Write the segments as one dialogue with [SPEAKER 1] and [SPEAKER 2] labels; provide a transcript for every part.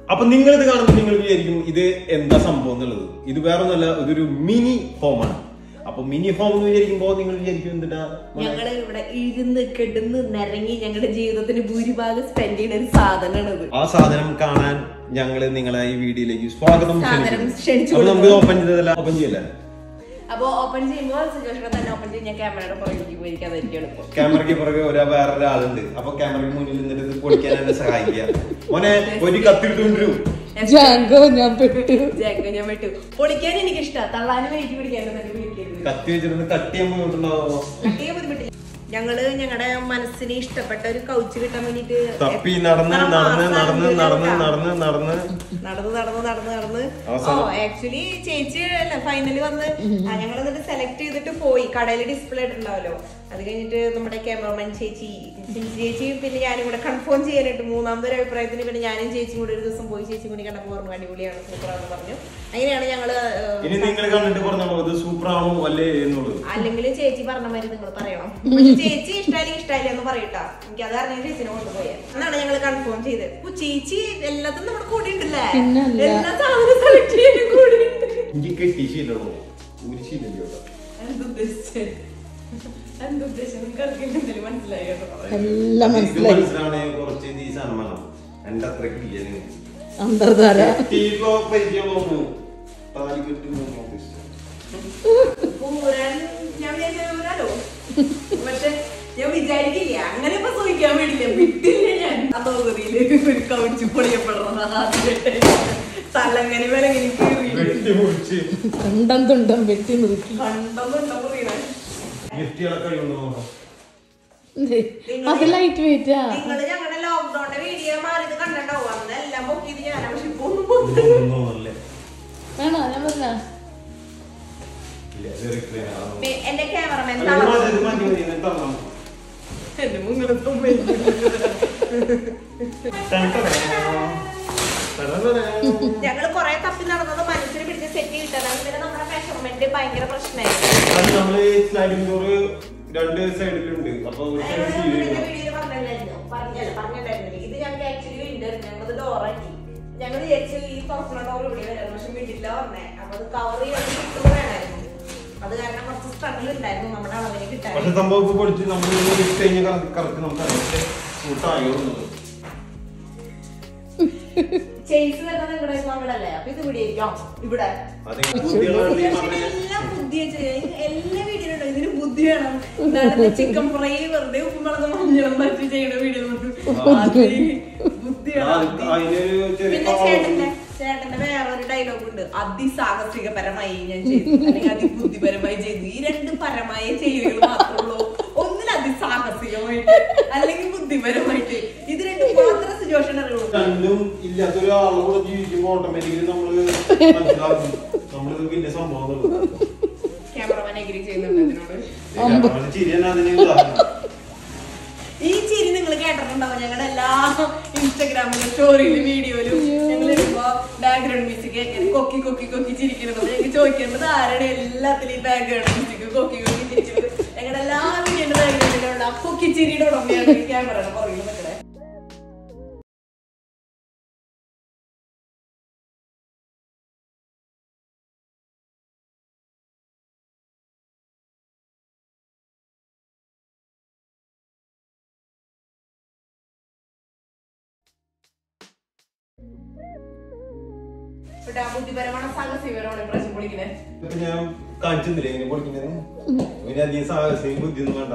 [SPEAKER 1] അപ്പൊ നിങ്ങൾ ഇത് കാണുമ്പോൾ നിങ്ങൾ വിചാരിക്കും ഇത് എന്താ സംഭവം എന്നുള്ളത് ഇത് വേറെ ഒന്നല്ല ഇതൊരു മിനി ഹോമാണ് അപ്പൊ മിനി ഹോം എന്ന് വിചാരിക്കുമ്പോ നിങ്ങൾ വിചാരിക്കും എന്തിനാ
[SPEAKER 2] ഞങ്ങള് ഇവിടെ ഇരുന്ന് കിടന്ന് നിരങ്ങി ഞങ്ങളുടെ ജീവിതത്തിന് ഭൂരിഭാഗം സ്പെൻഡ് ചെയ്യുന്ന ഒരു സാധനമാണിത്
[SPEAKER 1] ആ സാധനം കാണാൻ ഞങ്ങള് നിങ്ങളെ ഈ വീഡിയോയിലേക്ക് സ്വാഗതം
[SPEAKER 2] സാധനം
[SPEAKER 1] ക്ഷണിക്കുന്നു.
[SPEAKER 2] ക്ഷണിച്ചു
[SPEAKER 1] അപ്പൊ നമുക്ക് ഓപ്പൺ ചെയ്തല്ല ഓപ്പൺ ചെയ്യല്ലേ
[SPEAKER 2] അപ്പൊ ഓപ്പൺ ചെയ്യുമ്പോൾ സിറ്റുവേഷനെ തന്നെ ഓപ്പൺ ചെയ്ത് ഞാൻ ക്യാമറയുടെ പുറകിലേക്ക് പോയിരിക്കാതായിരിക്കും എളുപ്പം
[SPEAKER 1] ക്യാമറയ്ക്ക് പുറകെ ഒരാ വേറൊരാളുണ്ട് അപ്പൊ ക്യാമറയ്ക്ക് മുന്നിൽ നിന്നിട്ട് ഇത് പൊളിക്കാൻ എന്നെ സഹായിക്കുക മോനെ ഒരു കത്തിട്ടുകൊണ്ടിരും
[SPEAKER 3] ജാങ്കോ ഞാൻ പെട്ടു
[SPEAKER 2] ജാങ്കോ ഞാൻ വിട്ടു പൊളിക്കാൻ എനിക്ക് ഇഷ്ടമാണ് തള്ളാനും വെയിറ്റ് പിടിക്കാനും തന്നെ വിളിക്കരുത്
[SPEAKER 1] കത്തി വെച്ചിട്ട് കട്ട് ചെയ്യാൻ പോയിട്ടുണ്ടാവോ
[SPEAKER 2] കട്ടിയെ ബുദ്ധിമുട്ടില്ല ഞങ്ങള് ഞങ്ങളുടെ മനസ്സിന് ഇഷ്ടപ്പെട്ട ഒരു കൗച്ച് കിട്ടാൻ വേണ്ടിട്ട്
[SPEAKER 1] തപ്പി നടന്ന്
[SPEAKER 2] എത്ര
[SPEAKER 1] നടന്ന്
[SPEAKER 2] മാസം
[SPEAKER 1] നടന്ന്
[SPEAKER 2] ഇതിന്
[SPEAKER 1] നടന്ന്
[SPEAKER 2] കേട്ടോ.
[SPEAKER 1] നടന്ന് നടന്ന്
[SPEAKER 2] നടന്ന് നടന്ന് നടന്ന് നടന്ന് ഓ
[SPEAKER 1] അവസാനം.
[SPEAKER 2] ആക്ച്വലി ചേച്ചി അല്ല ഫൈനലി വന്ന് ഞങ്ങൾ എന്നിട്ട് സെലക്ട് ചെയ്തിട്ട് പോയി കടയിൽ ഡിസ്പ്ലേ ഇട്ടുണ്ടാവല്ലോ അത് കഴിഞ്ഞിട്ട് നമ്മുടെ ക്യാമറമാൻ ചേച്ചി ജിൻസി ചേച്ചിയും പിന്നെ ഞാനും കൂടെ കൺഫേം ചെയ്യാനായിട്ട് മൂന്നാമതൊരു അഭിപ്രായത്തിന് പിന്നെ ഞാനും ചേച്ചിയും കൂടെ ഒരു ദിവസം പോയി ചേച്ചിയും കൂടി കണ്ടപ്പോൾ പറഞ്ഞു അടിപൊളിയാണ് സൂപ്പറാണെന്ന് പറഞ്ഞു അങ്ങനെയാണ് ഞങ്ങള്
[SPEAKER 1] ഇനി നിങ്ങൾ കണ്ടിട്ട് പറഞ്ഞോളൂ ഇത് സൂപ്പർ ആണോ അല്ലേ എന്നുള്ളത്
[SPEAKER 2] അല്ലെങ്കിൽ ചേച്ചി പറഞ്ഞ മാതിരി നിങ്ങൾ പറയണം പക്ഷെ ചേച്ചി ഇഷ്ടമായി ഇഷ്ടമായില്ല എന്ന് പറയട്ടാ എനിക്ക് അത് അറിഞ്ഞ ചേച്ചിനെ കൊണ്ടുപോയാ എന്നാണ് ഞങ്ങൾ കൺഫേം ചെയ്തത് അപ്പൊ ചേച്ചി എല്ലാത്തിനും നമ്മുടെ കൂടെ ഉണ്ടല്ലേ
[SPEAKER 3] പിന്നല്ല.
[SPEAKER 2] എല്ലാ സാധനവും സെലക്ട് ചെയ്യാനും കൂടെ ഉണ്ട്
[SPEAKER 1] എനിക്ക് കെട്ടിശീലോ ഒരു ശീലല്ലോ
[SPEAKER 2] എന്തുദ്ദേശിച്ചത്? എന്തുദ്ദേശം? നിങ്ങൾക്ക് ആർക്കെങ്കിലും എന്തെങ്കിലും മനസ്സിലായോ?
[SPEAKER 3] എല്ലാം മനസ്സിലായി
[SPEAKER 1] മനസ്സിലാവണേ കുറച്ച് ഈ സാധനം വേണം എന്റെ അത്രയ്ക്ക് ഇല്ല നിങ്ങൾ
[SPEAKER 3] അന്തർധാര
[SPEAKER 1] കെട്ടിയിപ്പോ പരിചയം തോന്നുന്നു താലി കെട്ടി നോക്കാൻ ഉദ്ദേശിച്ചത്.
[SPEAKER 2] പൂരാൻ ഞാൻ വിചാരിച്ചത് ഊരാലോ. പക്ഷെ ഞാൻ വിചാരിക്കില്ല അങ്ങനെ ഇപ്പൊ സൂഹിക്കാൻ വേണ്ടില്ല വിട്ടില്ല ഞാൻ ആ തോതിയില് ഒരു കവിച്ച് പൊളിയപ്പെടണം തലങ്ങനെ വിലങ്ങനെ കീറിയിട്ട്
[SPEAKER 1] വെട്ടി മുറിച്ച്
[SPEAKER 3] കണ്ടം തുണ്ടം വെട്ടി നിർത്തി
[SPEAKER 2] കണ്ടെന്നുണ്ടോ പറയണേ
[SPEAKER 1] ഗിഫ്റ്റുകളൊക്കെ കഴിയുന്നു നോക്കാം
[SPEAKER 3] അത് ലൈറ്റ് വെയിറ്റാ
[SPEAKER 2] നിങ്ങള് ഞങ്ങളുടെ ലോക്ക്ഡൌണിന്റെ വീഡിയോ മാറിയത് കണ്ടിട്ടുണ്ടാവും അന്ന് എല്ലാം പൊക്കിയത് ഞാനാ പക്ഷെ ഇപ്പൊ ഒന്നും പൊക്കി-
[SPEAKER 1] ഇതൊന്നും തോന്നുന്നില്ലേ
[SPEAKER 3] വേണോ ഞാൻ പറഞ്ഞ
[SPEAKER 1] ഇല്ല very clear ആണ്.
[SPEAKER 2] മേ- എന്റെ ക്യാമറമാൻ
[SPEAKER 1] അല്ല, ഇത് മതി, ഇത് മതി, മതി, ഇത് തരണം.
[SPEAKER 2] എന്റെ മുങ്ങലത്തും ഞങ്ങള് കൊറേ തപ്പി നടന്നത് മനസ്സിൽ പിടിച്ച് സെറ്റ് കിട്ടാനാണ് പിന്നെ നമ്മുടെ മെഷർമെന്റ് ഭയങ്കര പ്രശ്നമായിരുന്നു
[SPEAKER 1] അത് നമ്മള് സ്ലൈഡിംഗ് ഡോറ് രണ്ട് സൈഡിലുണ്ട് അപ്പൊ ഒരു side seal ചെയ്യണം.
[SPEAKER 2] വീഡിയോയിൽ പറഞ്ഞില്ലായിരുന്നു പറഞ്ഞല്ല പറഞ്ഞിട്ടുണ്ടായിരുന്നില്ല ഇത് ഞങ്ങൾക്ക് ആക്ച്വലി ഉണ്ട് ഞങ്ങളത് ഡോറാക്കി ഞങ്ങൾ വിചാരിച്ചു ഈ തുറക്കുന്ന ഡോർ ഇവിടെ വരാം പക്ഷെ വീട്ടില്ല പറഞ്ഞേ അപ്പൊ അത് കവർ ചെയ്യാൻ കിട്ടും വേണമായിരുന്നു അത് കാരണം കുറച്ച് സ്ട്രഗിൾ ഉണ്ടായിരുന്നു നമ്മുടെ അളവിന് കിട്ടാൻ
[SPEAKER 1] പക്ഷെ സംഭവം ഇപ്പൊ പൊളിച്ച് നമ്മൾ ഇട്ട് കഴിഞ്ഞാൽ കറക്റ്റ് നമുക്ക് അതിന്റെ കൂട്ടായോ എന്നുള്ളത്
[SPEAKER 2] ചേസ് വരുന്നത് നിങ്ങളുടെ നമ്മളല്ലേ അപ്പൊ ഇത് ഇവിടെ ഇരിക്കാം ഇവിടെ
[SPEAKER 1] അത് കുട്ടികളുടെ ഈ പറഞ്ഞ
[SPEAKER 2] എല്ലാം ബുദ്ധി വെച്ച് എല്ലാ വീഡിയോയിലും ഇതിന് ബുദ്ധി വേണം ചിക്കൻ ഫ്രൈ വെറുതെ ഉപ്പും മുളകും മഞ്ഞളും പറ്റി ചെയ്യണ വീഡിയോ ബുദ്ധി
[SPEAKER 1] ആ,
[SPEAKER 2] വേണം
[SPEAKER 1] അതിനൊരു ചെറിയ
[SPEAKER 2] പിന്നെ ചേട്ടന്റെ ചേട്ടന്റെ വേറൊരു ഡയലോഗ് ഉണ്ട് അതിസാഹസികപരമായി ഞാൻ ചെയ്തു അല്ലെങ്കിൽ അതിബുദ്ധിപരമായി ചെയ്തു ഈ രണ്ട് പരമായ ചെയ്യുകൾ മാത്രമേ ഉള്ളൂ ഒന്നിൽ അതിസാഹസികമായിട്ട് അല്ലെങ്കിൽ ബുദ്ധിപരമായിട്ട് ഇത് രണ്ടും മാത്രം സിറ്റുവേഷൻ അറിയുള്ളൂ
[SPEAKER 1] രണ്ടും ഇല്ലാത്തൊരു ആളോട് ജീവിക്കുമ്പോ ഓട്ടോമാറ്റിക്കലി നമ്മള് മനസ്സിലാക്കും നമ്മളിത് വലിയ സംഭവം എന്നുള്ളത്.
[SPEAKER 2] ക്യാമറമാൻ എഗ്രി ചെയ്യുന്നുണ്ട് ഇതിനോട്
[SPEAKER 1] അവന്റെ ചിരിയാണ് അതിന് ഉദാഹരണം.
[SPEAKER 2] ഈ ചിരി നിങ്ങൾ കേട്ടിട്ടുണ്ടാവും ഞങ്ങളുടെ എല്ലാ ഇൻസ്റ്റാഗ്രാമിലും സ്റ്റോറിയിലും വീഡിയോയിലും ഞങ്ങൾ ഇടുമ്പോ ബാക്ക്ഗ്രൗണ്ട് മ്യൂസിക് കൊക്കി കൊക്കി കൊക്കി ചിരിക്കുന്നത് ഞങ്ങൾക്ക് ചോദിക്കേണ്ടത് ആരുടെ എല്ലാത്തിലും ഈ ബാക്ക്ഗ്രൗണ്ട് മ്യൂസിക് കൊക്കി കൊക്കി ചിരിക്കുന്നത് ഞങ്ങളുടെ എല്ലാ വീഡിയോയുടെ ബാക്ക്ഗ്രൗണ്ടിലുള്ള ആ കൊക്കി ചിരിയുടെ ഉടമയാണ് ഈ ക്യാമറയുടെ പുറകിൽ നിൽക്കണേ ഇവിടെ ആ ബുദ്ധിപരമാണ് സാഹസികപരമാണ് പ്രശ്നം പൊളിക്കുന്നത്
[SPEAKER 1] ഇപ്പൊ ഞാൻ കാണിച്ചിരുന്നില്ലേ ഇങ്ങനെ പൊളിക്കുന്നത് പിന്നെ അധികം സാഹസികം ബുദ്ധിയൊന്നും വേണ്ട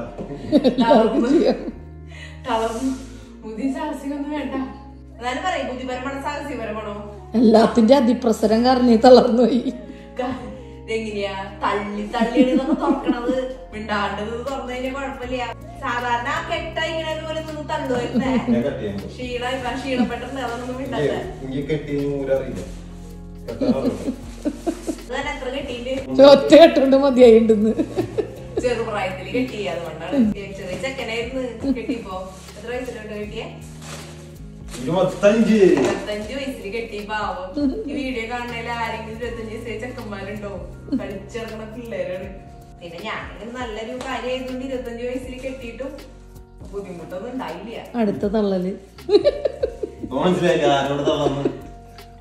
[SPEAKER 2] തളർന്നു ബുദ്ധി സാഹസികമൊന്നും വേണ്ട അതാണ് പറയും ബുദ്ധിപരമാണോ സാഹസികപരമാണോ
[SPEAKER 3] എല്ലാത്തിന്റെ അതിപ്രസരം കാരണം തളർന്നുപോയി
[SPEAKER 2] ക- ഇതെങ്ങനെയാ തള്ളി തള്ളിയാണ് ഇതൊക്കെ തുറക്കണത് മിണ്ടാണ്ടത് തുറന്നു കഴിഞ്ഞാൽ കുഴപ്പമില്ല സാധാരണ ആ കെട്ട ഇങ്ങനെ പോലെ നിന്ന് തള്ളുവായിരുന്നേ
[SPEAKER 1] ഞാൻ കട്ട് ചെയ്യാൻ പോകും.
[SPEAKER 2] ക്ഷീണ ഇപ്പൊ ക്ഷീണപ്പെട്ടിട്ടുണ്ട് അതൊന്നും മിണ്ടാത്ത
[SPEAKER 1] എനിക്ക് കെട്ടി ഊരറിയില്ല കെട്ടാറില്ല
[SPEAKER 2] അത് തന്നെ എത്ര കെട്ടിയിട്ട്
[SPEAKER 3] ഒറ്റ കെട്ടുകൊണ്ട് മതിയായിണ്ടെന്ന്
[SPEAKER 2] ചെറുപ്രായത്തിൽ കെട്ടി അതുകൊണ്ടാണ് ചെറിയ ചെക്കനായിരുന്നു കെട്ടിപ്പോ എത്ര വയസ്സിലോട്ട് കെട്ടിയേ
[SPEAKER 1] ഇരുപത്തഞ്ച്
[SPEAKER 2] ഇരുപത്തഞ്ച് വയസ്സിൽ കെട്ടി പാവം ഈ വീഡിയോ കാണുന്നതിൽ ആരെങ്കിലും ഇരുപത്തഞ്ച് വയസ്സായ ചെക്കന്മാരുണ്ടോ കളിച്ചിറങ്ങണ പിള്ളേരാണ് പിന്നെ ഞാനിങ്ങനെ നല്ലൊരു കാര്യം ആയതുകൊണ്ട് ഇരുപത്തഞ്ച് വയസ്സിൽ കെട്ടിയിട്ടും ബുദ്ധിമുട്ടൊന്നും ഉണ്ടായില്ല
[SPEAKER 3] അടുത്ത തള്ളല്
[SPEAKER 1] ഇപ്പൊ മനസ്സിലായില്ല ആരോട് തളർന്ന്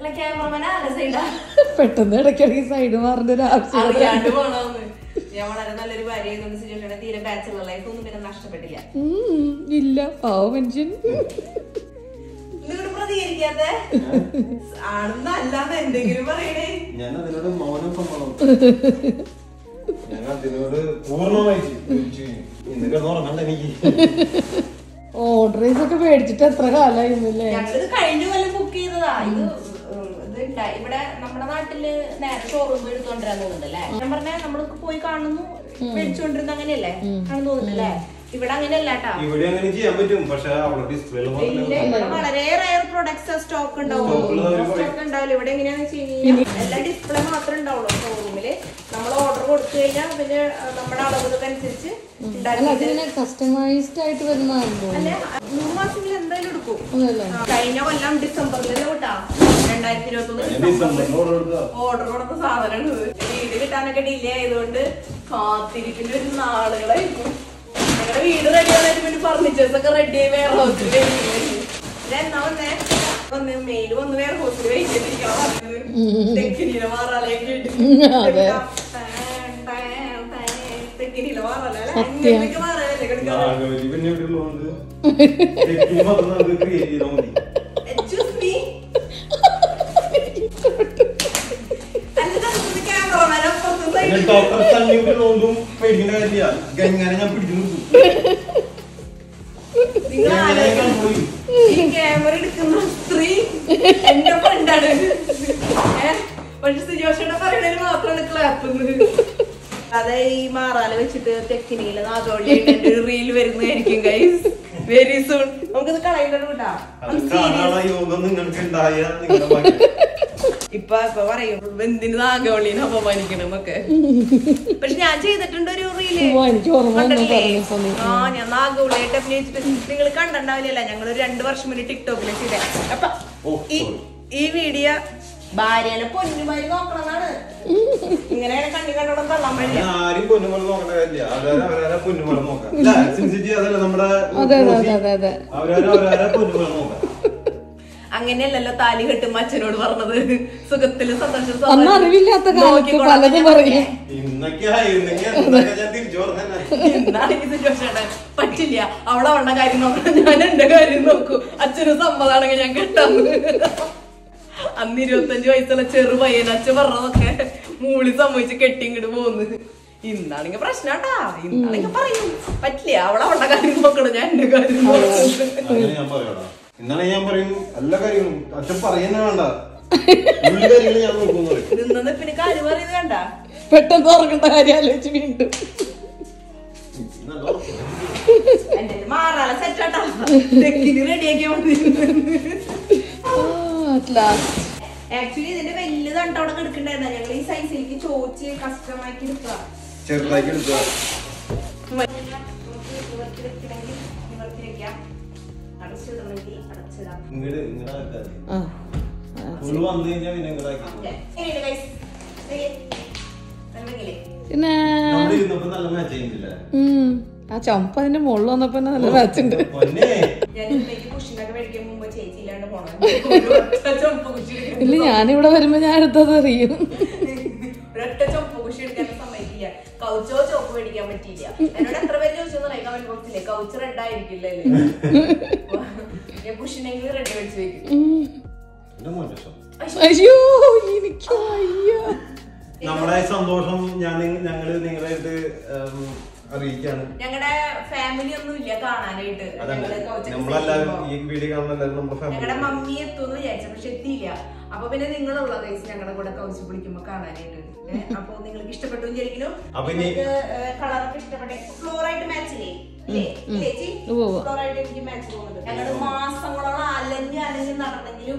[SPEAKER 2] അല്ല ക്യാമറമാൻ ആല സൈഡാ
[SPEAKER 3] പെട്ടെന്ന് ഇടയ്ക്കിടയ്ക്ക് സൈഡ് മാറേണ്ട ഒരു ആവശ്യം
[SPEAKER 2] അറിയാണ്ട് പോണോന്ന് ഞാൻ വളരെ നല്ലൊരു ഭാര്യ ആയതുകൊണ്ട് സിറ്റുവേഷൻ തീരെ ബാച്ചുലർ ലൈഫ് ഒന്നും പിന്നെ നഷ്ടപ്പെട്ടില്ല
[SPEAKER 3] ഉം, ഇല്ല പാവ മനുഷ്യൻ
[SPEAKER 2] നിങ്ങളുടെ പ്രതികരിക്കാത്ത ആണെന്നല്ലാന്ന് എന്തെങ്കിലും പറയണേ
[SPEAKER 1] ഞാൻ അതിനോട് മൗനം സമ്മതം ഞാൻ അതിനോട് പൂർണ്ണമായി യോജിച്ചു. ഇന്ന് കിടന്ന് ഉറങ്ങണ്ട എനിക്ക്
[SPEAKER 3] ഓർഡറേഴ്സ് ഒക്കെ മേടിച്ചിട്ട് എത്ര കാലായിരുന്നില്ലേ
[SPEAKER 2] ഞങ്ങളിത് കഴിഞ്ഞ കൊല്ലം ബുക്ക് ചെയ്തതാ ഇത് ഉം, ഇത് ഉണ്ടായി. ഇവിടെ നമ്മുടെ നാട്ടില് നേരെ ഷോറൂം എടുത്തോണ്ടിരാൻ തോന്നുന്നുണ്ടല്ലേ ഞാൻ പറഞ്ഞ നമ്മള് പോയി കാണുന്നു മേടിച്ചോണ്ടിരുന്ന അങ്ങനെയല്ലേ ആണെന്ന് തോന്നുന്നുണ്ടല്ലേ ഇവിടെ അങ്ങനെയല്ല കേട്ടാ
[SPEAKER 1] ഇവിടെ അങ്ങനെ ചെയ്യാൻ പറ്റും പക്ഷെ അവിടെ ഡിസ്പ്ലേ
[SPEAKER 2] ഇല്ല, ഇവിടെ വളരെ റയർ പ്രൊഡക്ട്സ് സ്റ്റോക്ക് ഉണ്ടാവും
[SPEAKER 1] Stock ഉള്ളത് ഒരു
[SPEAKER 2] സ്റ്റോക്ക് ഉണ്ടാവില്ല ഇവിടെ എങ്ങനെയാന്ന് വെച്ച് കഴിഞ്ഞാൽ എല്ലാ ഡിസ്പ്ലേ മാത്രമേ ഉണ്ടാവുള്ളൂ ഷോറൂമില് നമ്മൾ ഓർഡർ കൊടുത്തു കഴിഞ്ഞാൽ പിന്നെ ആ, നമ്മുടെ അളവുകൾക്ക് അനുസരിച്ച്
[SPEAKER 3] അല്ല
[SPEAKER 2] ഉണ്ടാക്കി
[SPEAKER 3] അതിങ്ങനെ കസ്റ്റമൈസ്ഡ് ആയിട്ട് വരുന്നതാണല്ലോ
[SPEAKER 2] അല്ലെ മൂന്ന് മാസമെങ്കിലും എന്തായാലും എടുക്കും
[SPEAKER 3] അതല്ലേ
[SPEAKER 2] ആ, കഴിഞ്ഞ കൊല്ലം ഡിസംബറിൽ കൂട്ടാ രണ്ടായിരത്തി ഇരുപത്തി ഒന്ന്
[SPEAKER 1] ഡിസംബറിൽ ഓർഡർ എടുത്തതാ
[SPEAKER 2] ഓർഡർ കൊടുത്ത സാധനമാണ് ഇത് വീട് കിട്ടാനൊക്കെ ഡിലേ ആയതുകൊണ്ട് കാത്തിരിപ്പിന്റെ ഒരു നാളുകളായിരിക്കും ഞങ്ങളുടെ വീട് റെഡി ആവാനായിട്ട് പിന്നെ ഫർണിച്ചേഴ്സ് ഒക്കെ റെഡി ആയി വേറെ ഹൗസിൽ എന്നാ വന്നേ വന്ന് മെയിൽ വന്ന് വേറെ ഹൗസിൽ വെയിറ്റ് ചെയ്തിരിക്കണം തെക്കിനിയിലെ മാറാലേക്ക്
[SPEAKER 3] അതെ.
[SPEAKER 2] തെക്കിനിയിലെ മാറാലേ
[SPEAKER 3] സത്യം.
[SPEAKER 2] അങ്ങനെയൊക്കെ മാറാനല്ലേ കിടക്കുന്നത്
[SPEAKER 1] നാഗവലി പിന്നെ ഇവിടെ ഉള്ളതുകൊണ്ട് തെക്കിനി മാത്രം നമുക്ക് ക്രിയേറ്റ് ചെയ്താൽ മതി
[SPEAKER 2] Excuse me. അല്ല, ഇത് cameraman അപ്പുറത്ത് side
[SPEAKER 1] പിന്നെ
[SPEAKER 2] ല്.
[SPEAKER 1] ഡോക്ടർ തണ്ണി ഉള്ളതുകൊണ്ടും പേടിക്കേണ്ട കാര്യമില്ല ഗംഗാനെ ഞാൻ പിടിച്ചു നിർത്തും
[SPEAKER 2] നിങ്ങൾ
[SPEAKER 1] ഗംഗാനെ
[SPEAKER 2] ആലോചിക്കണം.
[SPEAKER 1] control ചെയ്യും.
[SPEAKER 2] ഈ ക്യാമറ എടുക്കുന്ന സ്ത്രീ എന്റെ ഫ്രണ്ടാണ് പക്ഷെ സിജോഷയുടെ പറയണതിന് മാത്രമാണ് ക്ലാപ്പ് അതെ ഈ മാറാല വെച്ചിട്ട് തെക്കിനിയില് നാഗോളി റീൽ വരുന്നതായിരിക്കും ഗൈസ് വെരി സൂൺ നമുക്കിത് കളയുന്നത് കൂട്ടാ
[SPEAKER 1] അത് കാണാനുള്ള യോഗം നിങ്ങൾക്ക് ഉണ്ടായ നിങ്ങളുടെ ഭാഗ്യം.
[SPEAKER 2] ഇപ്പൊ ഇപ്പൊ പറയും എന്തിന് നാഗവള്ളിനെ അപമാനിക്കണം എന്നൊക്കെ പക്ഷെ ഞാൻ ചെയ്തിട്ടുണ്ട് ഒരു റീല്
[SPEAKER 3] ഓ, എനിക്ക് ഓർമ്മ വന്നു
[SPEAKER 2] കണ്ടിട്ടില്ലേ?
[SPEAKER 3] പറഞ്ഞപ്പോ നീ.
[SPEAKER 2] ആ ഞാൻ നാഗവള്ളിയായിട്ട് അഭിനയിച്ചിട്ട് നിങ്ങൾ കണ്ടിട്ടുണ്ടാവില്ല ഞങ്ങൾ ഒരു രണ്ടു വർഷം മുന്നേ ടിക്ടോക്കിൽ ചെയ്തേ അപ്പൊ
[SPEAKER 1] ഓ,
[SPEAKER 2] ഈ
[SPEAKER 1] sorry.
[SPEAKER 2] ഈ വീഡിയോ ഭാര്യനെ പൊന്നുമാരി നോക്കണമെന്നാണ് ഇങ്ങനെ കണ്ണി കണ്ടോളം തള്ളാൻ
[SPEAKER 1] ഞാൻ
[SPEAKER 2] പാടില്ല
[SPEAKER 1] ആരും പൊന്നുമല നോക്കേണ്ട കാര്യമില്ല അവരാരെ അവരാരെ പൊന്നുമല നോക്കാം ഇല്ല, സിൻസിറ്റി അതല്ല നമ്മുടെ
[SPEAKER 3] അതെ അതെ അതെ അതെ അതെ
[SPEAKER 1] അവരാരെ അവരാരെ പൊന്നുമല നോക്കാം
[SPEAKER 2] അങ്ങനെയല്ലല്ലോ താലി കെട്ടും അച്ഛനോട് പറഞ്ഞത് സുഖത്തില് സന്തോഷം
[SPEAKER 3] അന്ന് അറിവില്ലാത്ത കാലത്ത് പലതും പറയും
[SPEAKER 1] ഇന്നൊക്കെ ആയിരുന്നെങ്കിൽ എന്നൊക്കെ ഞാൻ തിരിച്ചു പറഞ്ഞ
[SPEAKER 2] എന്നാണെങ്കിൽ സിറ്റുവേഷൻ പറ്റില്ല അവളെ അവളുടെ കാര്യം നോക്കണം ഞാൻ എന്റെ കാര്യം നോക്കൂ അച്ഛന് സമ്മതാണെങ്കിൽ ഞാൻ കെട്ടാന്ന് അന്ന് ഇരുപത്തഞ്ച് വയസ്സുള്ള ചെറു പയ്യൻ അച്ഛൻ പറഞ്ഞതൊക്കെ മൂളി സമ്മതിച്ച് കെട്ടി ഇങ്ങോട്ട് പോന്ന് ഇന്നാണെങ്കിൽ പ്രശ്നാട്ടാ ഇന്നാണെങ്കിൽ പറയും പറ്റില്ല അവളെ അവളുടെ കാര്യം നോക്കണം ഞാൻ എന്റെ കാര്യം നോക്കണം
[SPEAKER 1] അങ്ങനെ ഞാൻ പറയാടാ ഇന്നലെ ഞാൻ പറയും എല്ലാ കാര്യങ്ങളും അച്ഛൻ പറയുന്നേ വേണ്ട ഉള്ള കാര്യങ്ങൾ ഞാൻ നോക്കുന്നു പറയും
[SPEAKER 2] നിന്നത് പിന്നെ കാര്യം പറയുന്നത് കണ്ട
[SPEAKER 3] പെട്ടെന്ന് ഓർക്കേണ്ട കാര്യം ആലോചിച്ച് വീണ്ടും
[SPEAKER 1] നല്ല ഉറക്കം.
[SPEAKER 2] എന്റെ മാറാല സെറ്റാട്ടാ തെക്കിന് റെഡിയാക്കിയാ മതി
[SPEAKER 3] ലാസ്റ്റ്
[SPEAKER 2] ആക്ച്വലി ഇതിന്റെ വലുതാണ് അവിടെ കിടക്കണ്ടായിരുന്ന ഞങ്ങൾ ഈ സൈസിലേക്ക് ചോദിച്ച് കസ്റ്റമാക്കി എടുക്കുക
[SPEAKER 1] ചെറുതാക്കി എടുക്കുക
[SPEAKER 2] അടച്ചിടണമെങ്കിൽ അടച്ചിടാം
[SPEAKER 1] ഇങ്ങട് ഇങ്ങടെ ആൾക്കാര്
[SPEAKER 3] ആ
[SPEAKER 1] ഫുള്ള് വന്നു കഴിഞ്ഞാൽ പിന്നെ ഇങ്ങടാക്കി
[SPEAKER 2] എങ്ങനെയുണ്ട് guys? ദേ, നല്ലതില്ലേ?
[SPEAKER 3] പിന്നെ
[SPEAKER 1] നമ്മൾ ഇരുന്നപ്പോ നല്ല മാച്ച് ചെയ്യുന്നില്ല
[SPEAKER 3] ഉം, ആ ചുമപ്പ് അതിന്റെ മുകളിൽ വന്നപ്പോ തന്നെ നല്ല മാച്ചുണ്ട്
[SPEAKER 1] പൊന്നേ
[SPEAKER 2] ഞാൻ ഇതിലേക്ക് കുഷിനൊക്കെ മേടിക്കാൻ മുമ്പ് ചേച്ചി ഇല്ലാണ്ട് പോണം ഒരൊറ്റ ചുമപ്പ് കുഷി എടുക്കാൻ
[SPEAKER 3] ഇല്ല ഞാനിവിടെ വരുമ്പോ ഞാൻ എടുത്തത് അറിയും
[SPEAKER 2] ഒരൊറ്റ ചുമപ്പ് കുഷി എടുക്കാൻ സമ്മതിക്കില്ല കൗച്ചോ ചോപ്പ് മേടിക്കാൻ പറ്റിയില്ല എന്നോട് എത്ര പേര് ചോദിച്ചെന്ന് പറയാം കമന്റ് ബോക്സിലെ കൗച്ച് റെഡ് ആയിരിക്കില്ലേ ഞാൻ കുഷിനെങ്കിലും റെഡ് മേടിച്ച് വെക്കും
[SPEAKER 3] ഉം.
[SPEAKER 1] എന്റെ മോനെ ഇഷ്ടം.
[SPEAKER 3] അയ്യോ എനിക്ക് വയ്യ
[SPEAKER 1] നമ്മുടെ സന്തോഷം ഞാൻ ഞങ്ങള് നിങ്ങളെ ഇത് അറിയിക്കാണ്
[SPEAKER 2] ഞങ്ങളുടെ ഫാമിലി ഒന്നും ഇല്ല കാണാനായിട്ട്
[SPEAKER 1] അതല്ല
[SPEAKER 2] ഞങ്ങള് കൗച്ചൊക്കെ
[SPEAKER 1] നമ്മളെല്ലാരും
[SPEAKER 2] ചെയ്യുമ്പോ.
[SPEAKER 1] ഈ വീഡിയോ കാണുന്ന എല്ലാവരും നമ്മുടെ
[SPEAKER 2] ഞങ്ങളുടെ
[SPEAKER 1] ഫാമിലി
[SPEAKER 2] മമ്മി എത്തുമെന്ന് വിചാരിച്ചു പക്ഷെ എത്തിയില്ല അപ്പൊ പിന്നെ നിങ്ങളുള്ള കേസ് ഞങ്ങളുടെ കൂടെ കൗച്ച് പിടിക്കുമ്പോ കാണാനായിട്ട് ഏ, അപ്പൊ നിങ്ങൾക്ക് ഇഷ്ടപ്പെട്ടു വിചാരിക്കുന്നു
[SPEAKER 1] അപ്പൊ ഇനി-
[SPEAKER 2] കളറൊക്കെ ഇഷ്ടപ്പെട്ടെ ഫ്ലോർ ആയിട്ട് മാച്ച് ഇല്ലേ ഇല്ലേ ഇല്ലേ ചേച്ചി
[SPEAKER 3] ഉവ്വ് ഉവ്വ്.
[SPEAKER 2] ഫ്ലോർ ആയിട്ട് എനിക്ക് മാച്ച് തോന്നുന്നുണ്ട് ഞങ്ങള് മാസങ്ങളോളം അലഞ്ഞ് അലഞ്ഞ് നടന്നെങ്കിലും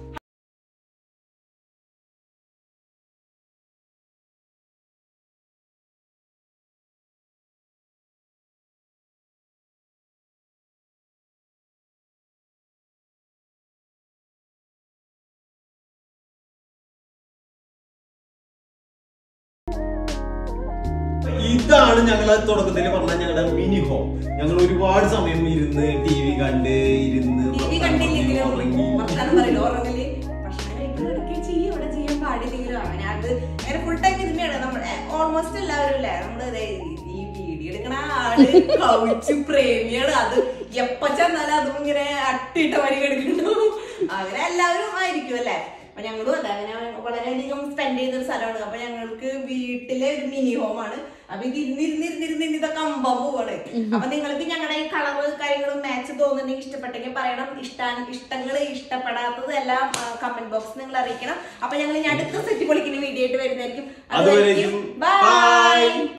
[SPEAKER 1] ഇതാണ് ഞങ്ങൾ തുടക്കത്തിൽ പറഞ്ഞ ഞങ്ങളുടെ മിനി ഹോം ഞങ്ങൾ ഒരുപാട് സമയം ഇരുന്ന് ടി വി കണ്ട് ഇരുന്ന്
[SPEAKER 2] ടി വി കണ്ടില്ലെങ്കിലും
[SPEAKER 1] ഉറങ്ങി
[SPEAKER 2] ഭക്ഷണം പറയില്ല ഉറങ്ങല് ഭക്ഷണം കഴിക്കുന്നത് അത് അങ്ങനെ ഫുൾ ടൈം ഇതിന്റെയാണ് നമ്മുടെ ഓൾമോസ്റ്റ് എല്ലാവരും അല്ലേ നമ്മള് ദേ ഈ വീഡിയോ എടുക്കണ ആള് കവിച്ച് പ്രേമിയാണ് അത് എപ്പ ചെന്നാലും അതും ഇങ്ങനെ അട്ടിട്ട വഴി കിടക്കുന്നുണ്ടാവും അങ്ങനെ എല്ലാവരും ആയിരിക്കും അല്ലേ അപ്പൊ ഞങ്ങളും അതെ അങ്ങനെ വളരെയധികം സ്പെൻഡ് ചെയ്യുന്ന ഒരു സ്ഥലമാണ് അപ്പൊ ഞങ്ങൾക്ക് വീട്ടിലെ ഒരു മിനി ഹോം ആണ് അപ്പൊ ഇത് ഇരുന്നിരുന്നിരുന്നിരുന്ന് ഇതൊക്കെ അമ്പം പോവാണ് അപ്പൊ നിങ്ങൾക്ക് ഞങ്ങളുടെ ഈ കളറ് കാര്യങ്ങളും മാച്ച് തോന്നുന്നുണ്ടെങ്കിൽ ഇഷ്ടപ്പെട്ടെങ്കിൽ പറയണം ഇഷ്ട ഇഷ്ടങ്ങൾ ഇഷ്ടപ്പെടാത്തത് എല്ലാം കമന്റ് ബോക്സ് നിങ്ങൾ അറിയിക്കണം അപ്പൊ ഞങ്ങൾ ഇനി അടുത്ത സെറ്റ് പൊളിക്കുന്ന വീഡിയോ ആയിട്ട് വരുന്നതായിരിക്കും
[SPEAKER 1] അതുവരേക്കും
[SPEAKER 2] ബൈ
[SPEAKER 1] bye.